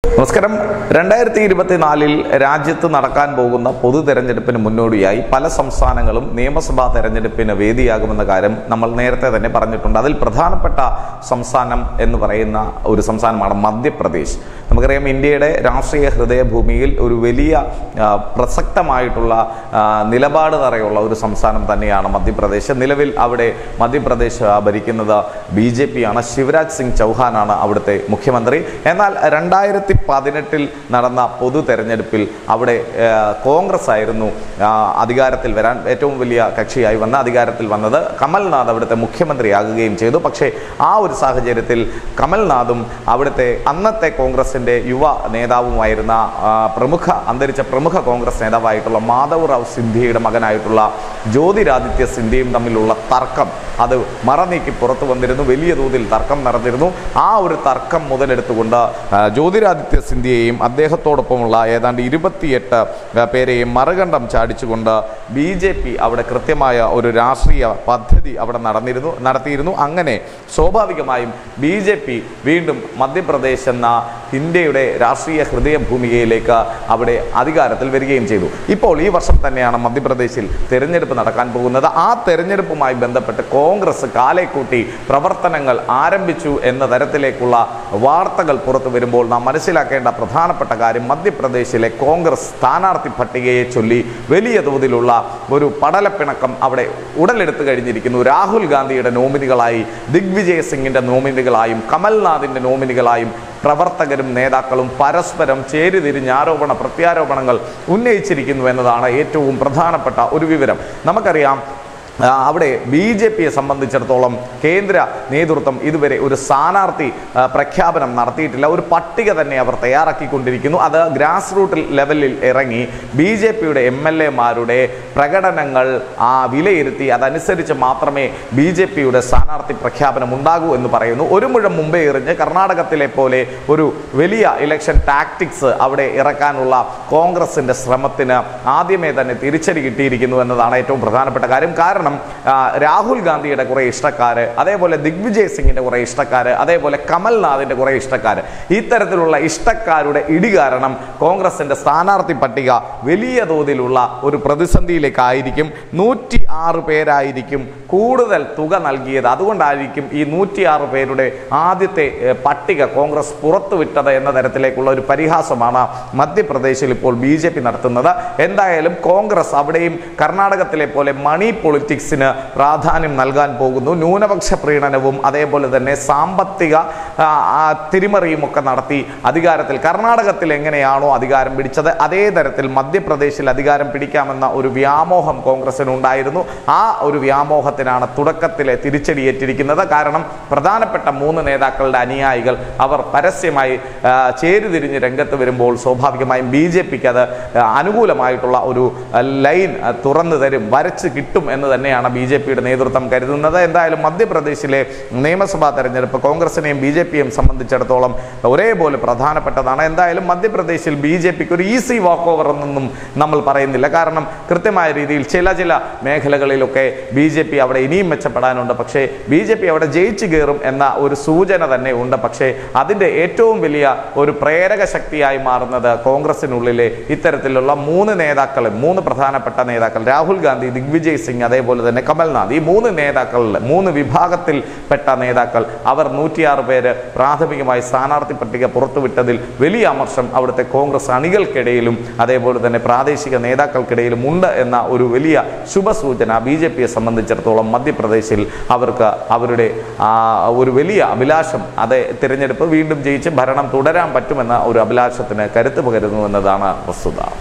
നമസ്കാരം രണ്ടായിരത്തി ഇരുപത്തിനാലിൽ രാജ്യത്ത് നടക്കാൻ പോകുന്ന പൊതു തെരഞ്ഞെടുപ്പിന് മുന്നോടിയായി പല സംസ്ഥാനങ്ങളും നിയമസഭാ തെരഞ്ഞെടുപ്പിന് വേദിയാകുമെന്ന കാര്യം നമ്മൾ നേരത്തെ തന്നെ പറഞ്ഞിട്ടുണ്ട് അതിൽ പ്രധാനപ്പെട്ട സംസ്ഥാനം എന്ന് പറയുന്ന ഒരു സംസ്ഥാനമാണ് മധ്യപ്രദേശ് നമുക്കറിയാം ഇന്ത്യയുടെ രാഷ്ട്രീയ ഹൃദയഭൂമിയിൽ ഒരു വലിയ ആ, പ്രസക്തമായിട്ടുള്ള ആ, നിലപാട് തറയുള്ള ഒരു സംസ്ഥാനം തന്നെയാണ് മധ്യപ്രദേശ് നിലവിൽ അവിടെ മധ്യപ്രദേശ് ആ, ഭരിക്കുന്നത് ബി ജെ പി ആണ് ശിവരാജ് സിംഗ് ചൗഹാനാണ് അവിടുത്തെ മുഖ്യമന്ത്രി എന്നാൽ രണ്ടായിരത്തി പതിനെട്ടിൽ നടന്ന പൊതു തെരഞ്ഞെടുപ്പിൽ അവിടെ ആ, കോൺഗ്രസ് ആയിരുന്നു ആ, അധികാരത്തിൽ വരാൻ ഏറ്റവും വലിയ കക്ഷിയായി വന്ന അധികാരത്തിൽ വന്നത് കമൽനാഥ് അവിടുത്തെ മുഖ്യമന്ത്രിയാകുകയും ചെയ്തു പക്ഷേ ആ ഒരു സാഹചര്യത്തിൽ കമൽനാഥും അവിടുത്തെ അന്നത്തെ കോൺഗ്രസിന്റെ യുവ നേതാവുമായിരുന്ന ആ, പ്രമുഖ അന്തരിച്ച പ്രമുഖ കോൺഗ്രസ് നേതാവായിട്ടുള്ള മാധവ് റാവ് സിന്ധ്യയുടെ മകനായിട്ടുള്ള ജ്യോതിരാദിത്യ സിന്ധ്യയും തമ്മിലുള്ള തർക്കം അത് മറനീക്കി പുറത്തു വന്നിരുന്നു വലിയ തോതിൽ തർക്കം നടന്നിരുന്നു ആ ഒരു തർക്കം മുതലെടുത്തുകൊണ്ട് ആ, ജ്യോതിരാദിത്യ സിന്ധ്യയെയും അദ്ദേഹത്തോടൊപ്പമുള്ള ഏതാണ്ട് ഇരുപത്തിയെട്ട് ആ, പേരെയും മറുകണ്ഠം ചാടിച്ചുകൊണ്ട് ബി ജെ പി അവിടെ കൃത്യമായ ഒരു രാഷ്ട്രീയ പദ്ധതി അവിടെ നടന്നിരുന്നു നടത്തിയിരുന്നു അങ്ങനെ സ്വാഭാവികമായും ബി ജെ പി വീണ്ടും മധ്യപ്രദേശ് എന്ന ഇന്ത്യയുടെ രാഷ്ട്രീയ ഹൃദയഭൂമികയിലേക്ക് അവിടെ അധികാരത്തിൽ വരികയും ചെയ്തു ഇപ്പോൾ ഈ വർഷം തന്നെയാണ് മധ്യപ്രദേശിൽ തെരഞ്ഞെടുപ്പ് നടക്കാൻ പോകുന്നത് ആ തെരഞ്ഞെടുപ്പുമായി ബന്ധപ്പെട്ട് കോൺഗ്രസ് കാലേക്കൂട്ടി പ്രവർത്തനങ്ങൾ ആരംഭിച്ചു എന്ന തരത്തിലേക്കുള്ള വാർത്തകൾ പുറത്തു വരുമ്പോൾ നാം മനസ്സിലാക്കേണ്ട പ്രധാനപ്പെട്ട കാര്യം മധ്യപ്രദേശിലെ കോൺഗ്രസ് സ്ഥാനാർത്ഥി പട്ടികയെ ചൊല്ലി വലിയ തോതിലുള്ള ഒരു പടലപ്പിണക്കം അവിടെ ഉടലെടുത്തു കഴിഞ്ഞിരിക്കുന്നു രാഹുൽ ഗാന്ധിയുടെ നോമിനികളായി ദിഗ്വിജയ് സിംഗിന്റെ നോമിനികളായും കമൽനാഥിന്റെ നോമിനികളായും പ്രവർത്തകരും നേതാക്കളും പരസ്പരം ചേരിതിരിഞ്ഞ് ആരോപണ പ്രത്യാരോപണങ്ങൾ ഉന്നയിച്ചിരിക്കുന്നു എന്നതാണ് ഏറ്റവും പ്രധാനപ്പെട്ട ഒരു വിവരം നമുക്കറിയാം ആ, അവിടെ ബി ജെ പിയെ സംബന്ധിച്ചിടത്തോളം കേന്ദ്ര നേതൃത്വം ഇതുവരെ ഒരു സ്ഥാനാർത്ഥി ആ, പ്രഖ്യാപനം നടത്തിയിട്ടില്ല ഒരു പട്ടിക തന്നെ അവർ തയ്യാറാക്കിക്കൊണ്ടിരിക്കുന്നു അത് ഗ്രാസ് റൂട്ട് ലെവലിൽ ഇറങ്ങി ബി ജെ പിയുടെ എം എൽ എമാരുടെ പ്രകടനങ്ങൾ ആ വിലയിരുത്തി അതനുസരിച്ച് മാത്രമേ ബി ജെ പിയുടെ സ്ഥാനാർത്ഥി പ്രഖ്യാപനം ഉണ്ടാകൂ എന്ന് പറയുന്നു ഒരു മുഴം മുമ്പേ എറിഞ്ഞ് കർണാടകത്തിലെ പോലെ ഒരു വലിയ ഇലക്ഷൻ ടാക്ടിക്സ് അവിടെ ഇറക്കാനുള്ള കോൺഗ്രസിന്റെ ശ്രമത്തിന് ആദ്യമേ തന്നെ തിരിച്ചടി കിട്ടിയിരിക്കുന്നു എന്നതാണ് ഏറ്റവും പ്രധാനപ്പെട്ട കാര്യം കാരണം ആ, രാഹുൽ ഗാന്ധിയുടെ കുറെ ഇഷ്ടക്കാര് അതേപോലെ ദിഗ്വിജയ് സിംഗിന്റെ കുറെ ഇഷ്ടക്കാര് അതേപോലെ കമൽനാഥിന്റെ കുറെ ഇഷ്ടക്കാര് ഇത്തരത്തിലുള്ള ഇഷ്ടക്കാരുടെ ഇടി കാരണം കോൺഗ്രസിന്റെ സ്ഥാനാർത്ഥി പട്ടിക വലിയ തോതിലുള്ള ഒരു പ്രതിസന്ധിയിലേക്കായിരിക്കും നൂറ്റി ആറ് പേരായിരിക്കും കൂടുതൽ തുക നൽകിയത് അതുകൊണ്ടായിരിക്കും ഈ നൂറ്റിയാറ് പേരുടെ ആദ്യത്തെ ഏഹ്, പട്ടിക കോൺഗ്രസ് പുറത്തുവിട്ടത് എന്ന തരത്തിലേക്കുള്ള ഒരു പരിഹാസമാണ് മധ്യപ്രദേശിൽ ഇപ്പോൾ ബി ജെ പി നടത്തുന്നത് എന്തായാലും കോൺഗ്രസ് അവിടെയും കർണാടകത്തിലെ പോലെ മണി പൊളിറ്റിക്സിന് പ്രാധാന്യം നൽകാൻ പോകുന്നു ന്യൂനപക്ഷ പ്രീണനവും അതേപോലെ തന്നെ സാമ്പത്തിക ആ, ആ, തിരിമറിയും ഒക്കെ നടത്തി അധികാരത്തിൽ കർണാടകത്തിൽ എങ്ങനെയാണോ അധികാരം പിടിച്ചത് അതേ തരത്തിൽ മധ്യപ്രദേശിൽ അധികാരം പിടിക്കാമെന്ന ഒരു വ്യാമോഹം കോൺഗ്രസിന് ഉണ്ടായിരുന്നു ആ ഒരു വ്യാമോഹത്തിനാണ് തുടക്കത്തിലെ തിരിച്ചടിയേറ്റിരിക്കുന്നത് കാരണം പ്രധാനപ്പെട്ട മൂന്ന് നേതാക്കളുടെ അനുയായികൾ അവർ പരസ്യമായി ആ, ചേരിതിരിഞ്ഞ് രംഗത്ത് വരുമ്പോൾ സ്വാഭാവികമായും ബി ജെ പിക്ക് അത് ആ, അനുകൂലമായിട്ടുള്ള ഒരു ആ, ലൈൻ ആ, തുറന്നു തരും വരച്ച് കിട്ടും എന്ന് തന്നെയാണ് ബി ജെ പിയുടെ നേതൃത്വം കരുതുന്നത് എന്തായാലും മധ്യപ്രദേശിലെ നിയമസഭാ തെരഞ്ഞെടുപ്പ് കോൺഗ്രസിനെയും ബി ജെ പിയെയും സംബന്ധിച്ചിടത്തോളം ഒരേപോലെ പ്രധാനപ്പെട്ടതാണ് എന്തായാലും മധ്യപ്രദേശിൽ ബി ജെ പിക്ക് ഒരു ഈസി വാക്ക് ഓവർ എന്നൊന്നും നമ്മൾ പറയുന്നില്ല കാരണം കൃത്യമായ രീതിയിൽ ചില ചില മേഖലകളിലൊക്കെ ബി ജെ പി അവിടെ ഇനിയും മെച്ചപ്പെടാനുണ്ട് പക്ഷേ ബി ജെ പി അവിടെ ജയിച്ചു കയറും എന്ന ഒരു സൂചന തന്നെ ഉണ്ട് പക്ഷേ അതിൻ്റെ ഏറ്റവും വലിയ ഒരു പ്രേരക ശക്തിയായി മാറുന്നത് കോൺഗ്രസിനുള്ളിലെ ഇത്തരത്തിലുള്ള മൂന്ന് നേതാക്കൾ മൂന്ന് പ്രധാനപ്പെട്ട നേതാക്കൾ രാഹുൽ ഗാന്ധി ദിഗ്വിജയ് സിംഗ് അതേപോലെ തന്നെ കമൽനാഥ് ഈ മൂന്ന് നേതാക്കളിൽ മൂന്ന് വിഭാഗത്തിൽപ്പെട്ട നേതാക്കൾ അവർ നൂറ്റിയാറ് പേര് പ്രാഥമികമായി സ്ഥാനാർത്ഥി പട്ടിക പുറത്തുവിട്ടതിൽ വലിയ അമർഷം അവിടുത്തെ കോൺഗ്രസ് അണികൾക്കിടയിലും അതേപോലെ തന്നെ പ്രാദേശിക നേതാക്കൾക്കിടയിലും ഉണ്ട് എന്ന ഒരു വലിയ ശുഭസൂചന ബി ജെ പിയെ സംബന്ധിച്ചിടത്തോളം മധ്യപ്രദേശിൽ അവർക്ക് അവരുടെ ആ, ഒരു വലിയ അഭിലാഷം അത് തിരഞ്ഞെടുപ്പ് വീണ്ടും ജയിച്ച് ഭരണം തുടരാൻ പറ്റുമെന്ന ഒരു അഭിലാഷത്തിന് കരുത്ത് പകരുന്നു എന്നതാണ് വസ്തുത